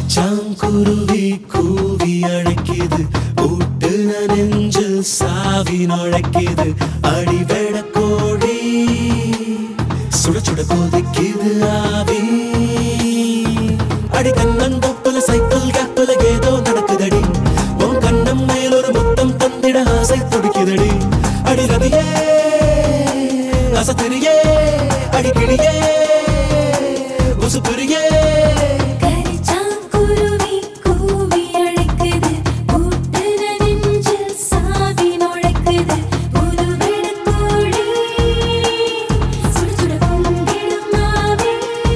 கரிச்சாங்குருவி கூவி அழைக்குது கூட்டு நெஞ்சு சாவி நுழைக்குது அடிவெட கோழி சுட சுட கொதிக்குது ஆவி அடி கண்ணந்தப்புல சைக்கிள் கேப்புல ஏதோ நடக்குதடி உன் கண்ணம் மேலொரு முத்தம் தந்திட ஆசை துடிக்குதடி அடி ரதியே அசத்திரியே அடி கிளியே உசுப்புரியே கரிச்சாங்குருவி கூவி அழைக்குது கூட்டு நெஞ்சில் சாவி நுழைக்குது புது வெடக்கோழி சுட சுட பொங்கிடும் ஆவி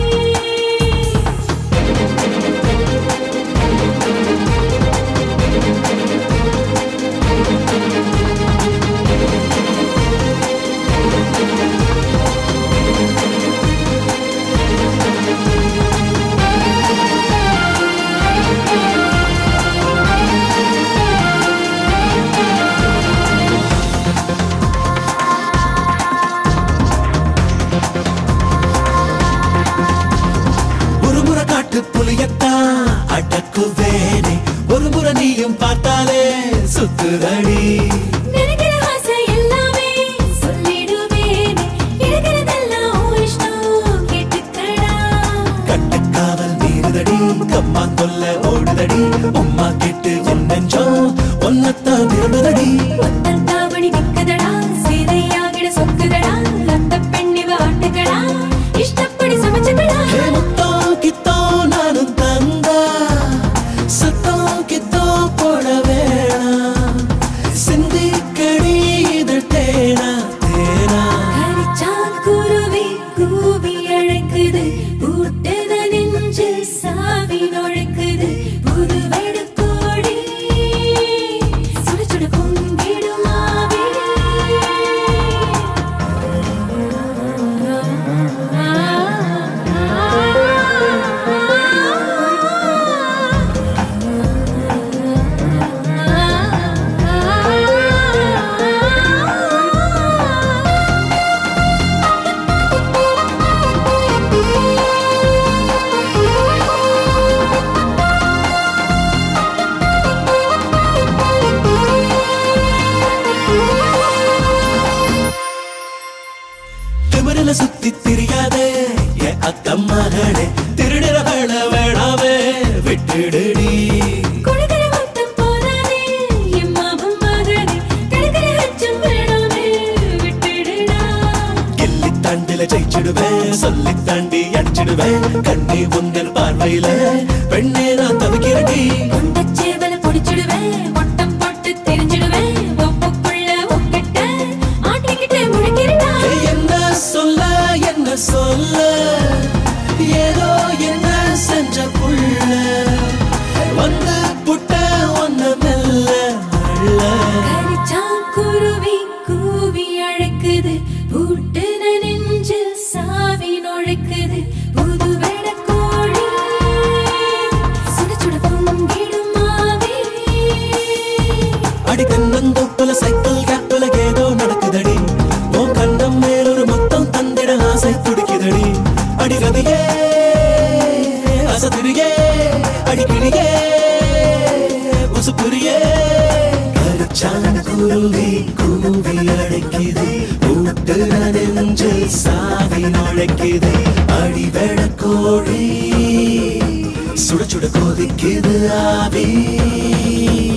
ஒரு முறை காட்டு புலியத்தான் அடக்குவேனே ஒரு முறை நீயும் பார்த்தாலே சுத்துதடி நினைக்கிற ஆசை எல்லாமே சொல்லிடுவேனே இருக்கிறதெல்லாம் உன் இஷ்டம் கேட்டுக்கடா கட்டுக்காவல் மீறுதடி கம்மா கொல்ல ஓடுதடி உம்மா கேட்டு என் நெஞ்சம் ஒன்னத்தான் விரும்புதடி ஒத்தன் தாவணி நிக்குதடா சீதையாகிட சொக்குதடா லத்த பெண்ணிவ ஆட்டுக்கடா இஷ்டப்படி சமைச்சுக்கடா ஹே முத்தோ கித்தோ நானும் தந்தா சத்தோ கித்தோ போட வேணாம் சிந்திக்கடி இதழ் தேனா தேனா கரிச்சாங்குருவி கூவி அழைக்குது கூட்டுத நெஞ்சு சாவி நுழைக்குது புது வெடுக்கோழி சுட சுட பொங்கிடும் ஆவி திமிரில சுத்தி திரியாதே என் அக்கம் மகளே திருநிற வேள வேணாவே விட்டுடுடி கொடுக்கிற மொத்தம் போதாதே, என் மாமன் மகனே. கிடைக்கிற அச்சம் வேணாமே, விட்டுடுடா. கில்லி தாண்டில ஜெயிச்சிடுவேன் சொல்லி தாண்டி அடிச்சிடுவேன் கண்ணி உந்தல் பார்வையில பெண்ணே நான் தவிக்கிறடி கொண்டச் சேவலை பொடிச்சிடுவேன், ஒட்டம் போட்டு திரிஞ்சிடுவேன். ஒப்புக்குள்ள உன்கிட்ட மாட்டிக்கிட்டு முழிக்கிறடா. ஏய், என்ன சொல்ல என்ன சொல்ல ஏதோ என்ன செஞ்ச புள்ள வந்து புட்ட ஒன்ன மெல்ல அள்ள கரிச்சாங்குருவி கூவி அழைக்குது பூட்டுன நெஞ்சில் சாவி நுழைக்குது புது வெடக்கோழி சுட சுட பொங்கிடும் ஆவி அடி கண்ணந்தோப்புல சைக்கிள் கேப்புல ஏதோ நடக்குதடி உன் கண்ணம் மேலொரு மொத்தம் தந்திட ஆசை துடிக்குதடி அடி ரதியே அசதிரியே அடி கிளியே உசுப்புரியே கருச்சாங்குருவி கூவி அழைக்குது ஊட்டு நெஞ்சு சாவி நுழைக்குது அடி கோழி சுட சுட கொதிக்குது ஆவி